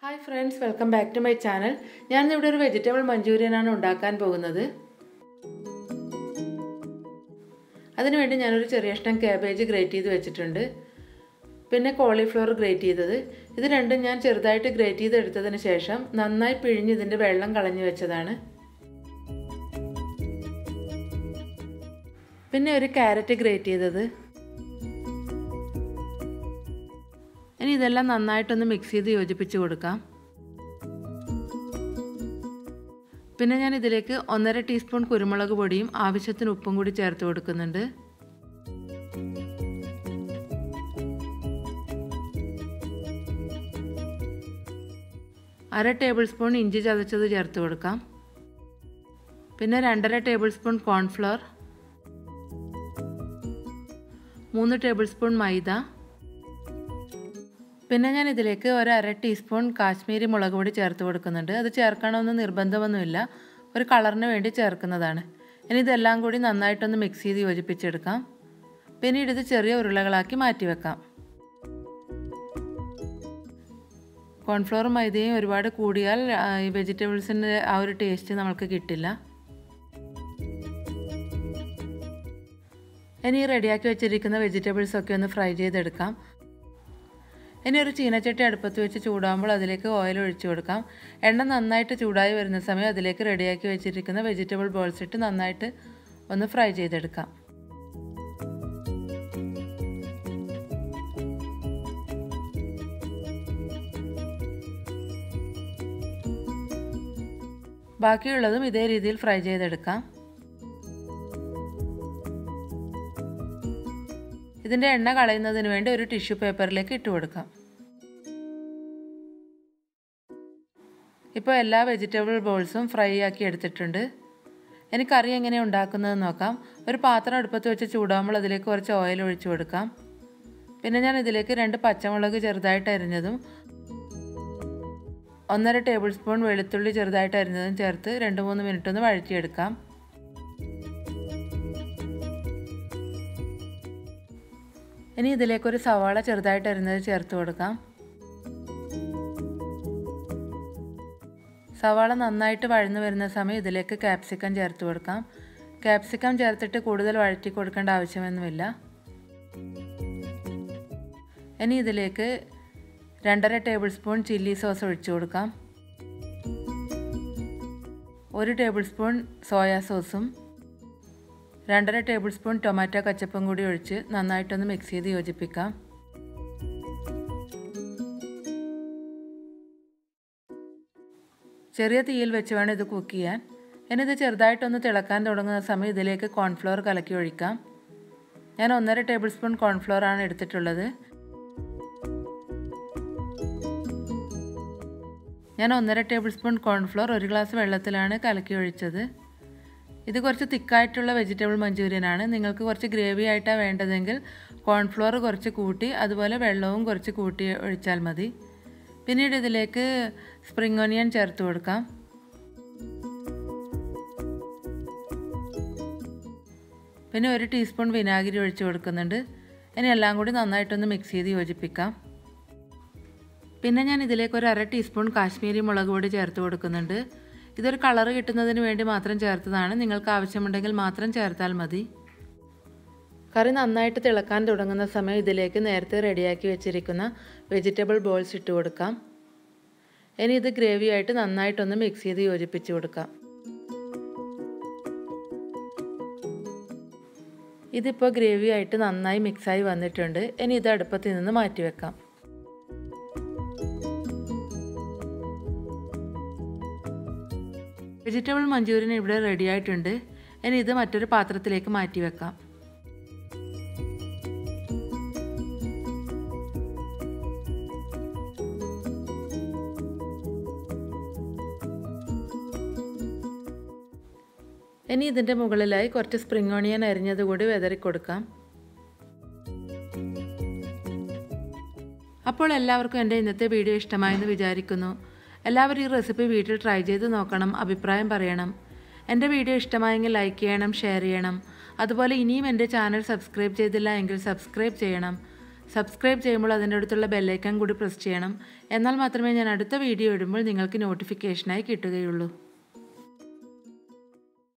hi friends welcome back to my channel ഞാനിവിടെ ഒരു vegetable മഞ്ചൂരിയനാണ് ഉണ്ടാക്കാൻ പോകുന്നത് അതിനുവേണ്ടി ഞാനൊരു ചെറിയ ഇഷ്ടം ക്യാബേജ് ഗ്രേറ്റ് ചെയ്ത് വെച്ചിട്ടുണ്ട് പിന്നെ കോളിഫ്ലവർ ഗ്രേറ്റ് ചെയ്തത് ഇത് രണ്ടും ഞാൻ ചെറുതായിട്ട് ഗ്രേറ്റ് ചെയ്ത് എടുത്തതിന് ശേഷം നന്നായി പിഴിഞ്ഞ് ഇതിൻ്റെ വെള്ളം കളഞ്ഞു വെച്ചതാണ് പിന്നെ ഒരു ക്യാരറ്റ് ഗ്രേറ്റ് ചെയ്തത് ഇനി ഇതെല്ലാം നന്നായിട്ടൊന്ന് മിക്സ് ചെയ്ത് യോജിപ്പിച്ച് കൊടുക്കാം പിന്നെ ഞാൻ ഇതിലേക്ക് ഒന്നര ടീസ്പൂൺ കുരുമുളക് പൊടിയും ആവശ്യത്തിന് ഉപ്പും കൂടി ചേർത്ത് കൊടുക്കുന്നുണ്ട് അര ടേബിൾ സ്പൂൺ ഇഞ്ചി ചതച്ചത് ചേർത്ത് കൊടുക്കാം പിന്നെ രണ്ടര ടേബിൾ സ്പൂൺ കോൺഫ്ലവർ മൂന്ന് ടേബിൾ സ്പൂൺ മൈദ പിന്നെ ഞാൻ ഇതിലേക്ക് ഒരു അര ടീസ്പൂൺ കാശ്മീരി മുളക് പൊടി ചേർത്ത് കൊടുക്കുന്നുണ്ട് അത് ചേർക്കണമെന്ന് നിർബന്ധമൊന്നുമില്ല ഒരു കളറിന് വേണ്ടി ചേർക്കുന്നതാണ് ഇനി ഇതെല്ലാം കൂടി നന്നായിട്ടൊന്ന് മിക്സ് ചെയ്ത് യോജിപ്പിച്ചെടുക്കാം പിന്നീട് ഇത് ചെറിയ ഉരുളകളാക്കി മാറ്റി വെക്കാം കോൺഫ്ലവർ മൈദയും ഒരുപാട് കൂടിയാൽ ഈ വെജിറ്റബിൾസിൻ്റെ ആ ഒരു ടേസ്റ്റ് നമുക്ക് കിട്ടില്ല ഇനി റെഡിയാക്കി വെച്ചിരിക്കുന്ന വെജിറ്റബിൾസ് ഒക്കെ ഒന്ന് ഫ്രൈ ചെയ്തെടുക്കാം ഇനി ഒരു ചീനച്ചട്ടി അടുപ്പത്ത് വെച്ച് ചൂടാകുമ്പോൾ അതിലേക്ക് ഓയിൽ ഒഴിച്ചു കൊടുക്കാം എണ്ണ നന്നായിട്ട് ചൂടായി വരുന്ന സമയം അതിലേക്ക് റെഡിയാക്കി വെച്ചിരിക്കുന്ന വെജിറ്റബിൾ ബോൾസ് ഇട്ട് നന്നായിട്ട് ഒന്ന് ഫ്രൈ ചെയ്തെടുക്കാം ബാക്കിയുള്ളതും ഇതേ രീതിയിൽ ഫ്രൈ ചെയ്തെടുക്കാം ഇതിൻ്റെ എണ്ണ കളയുന്നതിന് വേണ്ടി ഒരു ടിഷ്യൂ പേപ്പറിലേക്ക് ഇട്ട് കൊടുക്കാം ഇപ്പോൾ എല്ലാ വെജിറ്റബിൾ ബോൾസും ഫ്രൈ ആക്കി എടുത്തിട്ടുണ്ട് ഇനി കറി എങ്ങനെയാണ് ഉണ്ടാക്കുന്നത് നോക്കാം ഒരു പാത്രം അടുപ്പത്ത് വെച്ച് ചൂടാകുമ്പോൾ അതിലേക്ക് കുറച്ച് ഓയിൽ ഒഴിച്ചു കൊടുക്കാം പിന്നെ ഞാൻ ഇതിലേക്ക് രണ്ട് പച്ചമുളക് ചെറുതായിട്ട് അരിഞ്ഞതും ഒന്നര ടേബിൾ സ്പൂൺ വെളുത്തുള്ളി ചെറുതായിട്ട് അരിഞ്ഞതും ചേർത്ത് രണ്ട് മൂന്ന് മിനിറ്റ് ഒന്ന് വഴറ്റിയെടുക്കാം ഇനി ഇതിലേക്കൊരു സവാള ചെറുതായിട്ട് അരിഞ്ഞത് ചേർത്ത് കൊടുക്കാം സവാള നന്നായിട്ട് വഴന്നു വരുന്ന സമയം ഇതിലേക്ക് ക്യാപ്സിക്കം ചേർത്ത് കൊടുക്കാം ക്യാപ്സിക്കം ചേർത്തിട്ട് കൂടുതൽ വഴറ്റി കൊടുക്കേണ്ട ആവശ്യമൊന്നുമില്ല ഇനി ഇതിലേക്ക് രണ്ടര ടേബിൾ സ്പൂൺ ചില്ലി സോസ് ഒഴിച്ചു കൊടുക്കാം ഒരു ടേബിൾ സ്പൂൺ സോയാ സോസും രണ്ടര ടേബിൾ സ്പൂൺ ടൊമാറ്റോ കച്ചപ്പും കൂടി ഒഴിച്ച് നന്നായിട്ടൊന്ന് മിക്സ് ചെയ്ത് യോജിപ്പിക്കാം ചെറിയ തീയിൽ വെച്ച് വേണം ഇത് കുക്ക് ചെയ്യാൻ ഇനി ഇത് ചെറുതായിട്ടൊന്ന് തിളക്കാൻ തുടങ്ങുന്ന സമയം ഇതിലേക്ക് കോൺഫ്ലവർ കലക്കി ഒഴിക്കാം ഞാൻ ഒന്നര ടേബിൾ സ്പൂൺ കോൺഫ്ലവർ ആണ് എടുത്തിട്ടുള്ളത് ഞാൻ ഒന്നര ടേബിൾ സ്പൂൺ കോൺഫ്ലവർ ഒരു ഗ്ലാസ് വെള്ളത്തിലാണ് കലക്കി ഒഴിച്ചത് ഇത് കുറച്ച് തിക്കായിട്ടുള്ള വെജിറ്റബിൾ മഞ്ചൂരിയനാണ് നിങ്ങൾക്ക് കുറച്ച് ഗ്രേവി ആയിട്ടാണ് വേണ്ടതെങ്കിൽ കോൺഫ്ലോർ കുറച്ച് കൂട്ടി അതുപോലെ വെള്ളവും കുറച്ച് കൂട്ടി ഒഴിച്ചാൽ മതി പിന്നീട് ഇതിലേക്ക് സ്പ്രിംഗ് ഓനിയൻ ചേർത്ത് കൊടുക്കാം പിന്നെ ഒരു ടീസ്പൂൺ വിനാഗിരി ഒഴിച്ച് കൊടുക്കുന്നുണ്ട് ഇനി എല്ലാം കൂടി നന്നായിട്ടൊന്ന് മിക്സ് ചെയ്ത് യോജിപ്പിക്കാം പിന്നെ ഞാൻ ഇതിലേക്ക് ഒരു അര ടീസ്പൂൺ കാശ്മീരി മുളക് പൊടി ചേർത്ത് കൊടുക്കുന്നുണ്ട് ഇതൊരു കളർ കിട്ടുന്നതിന് വേണ്ടി മാത്രം ചേർത്തതാണ് നിങ്ങൾക്ക് ആവശ്യമുണ്ടെങ്കിൽ മാത്രം ചേർത്താൽ മതി കറി നന്നായിട്ട് തിളക്കാൻ തുടങ്ങുന്ന സമയം ഇതിലേക്ക് നേരത്തെ റെഡിയാക്കി വെച്ചിരിക്കുന്ന വെജിറ്റബിൾ ബോൾസ് ഇട്ട് കൊടുക്കാം ഇനി ഇത് ഗ്രേവി ആയിട്ട് നന്നായിട്ടൊന്ന് മിക്സ് ചെയ്ത് യോജിപ്പിച്ച് കൊടുക്കാം ഇതിപ്പോൾ ഗ്രേവി ആയിട്ട് നന്നായി മിക്സായി വന്നിട്ടുണ്ട് ഇനി ഇത് അടുപ്പത്തിൽ നിന്ന് മാറ്റി വെക്കാം വെജിറ്റബിൾ മഞ്ചൂരിയൻ ഇവിടെ റെഡി ആയിട്ടുണ്ട് ഇനി ഇത് മറ്റൊരു പാത്രത്തിലേക്ക് മാറ്റി വെക്കാം ഇനി ഇതിൻ്റെ മുകളിലായി കുറച്ച് സ്പ്രിംഗ് ഓണിയൻ അരിഞ്ഞത് കൂടി വെതറി കൊടുക്കാം അപ്പോൾ എല്ലാവർക്കും എൻ്റെ ഇന്നത്തെ വീഡിയോ ഇഷ്ടമായെന്ന് വിചാരിക്കുന്നു എല്ലാവരും ഈ റെസിപ്പി വീട്ടിൽ ട്രൈ ചെയ്ത് നോക്കണം അഭിപ്രായം പറയണം എൻ്റെ വീഡിയോ ഇഷ്ടമായെങ്കിൽ ലൈക്ക് ചെയ്യണം ഷെയർ ചെയ്യണം അതുപോലെ ഇനിയും എൻ്റെ ചാനൽ സബ്സ്ക്രൈബ് ചെയ്തില്ല എങ്കിൽ സബ്സ്ക്രൈബ് ചെയ്യണം സബ്സ്ക്രൈബ് ചെയ്യുമ്പോൾ അതിൻ്റെ അടുത്തുള്ള ബെല്ലൈക്കൺ കൂടി പ്രസ് ചെയ്യണം എന്നാൽ മാത്രമേ ഞാൻ അടുത്ത വീഡിയോ ഇടുമ്പോൾ നിങ്ങൾക്ക് നോട്ടിഫിക്കേഷനായി കിട്ടുകയുള്ളൂ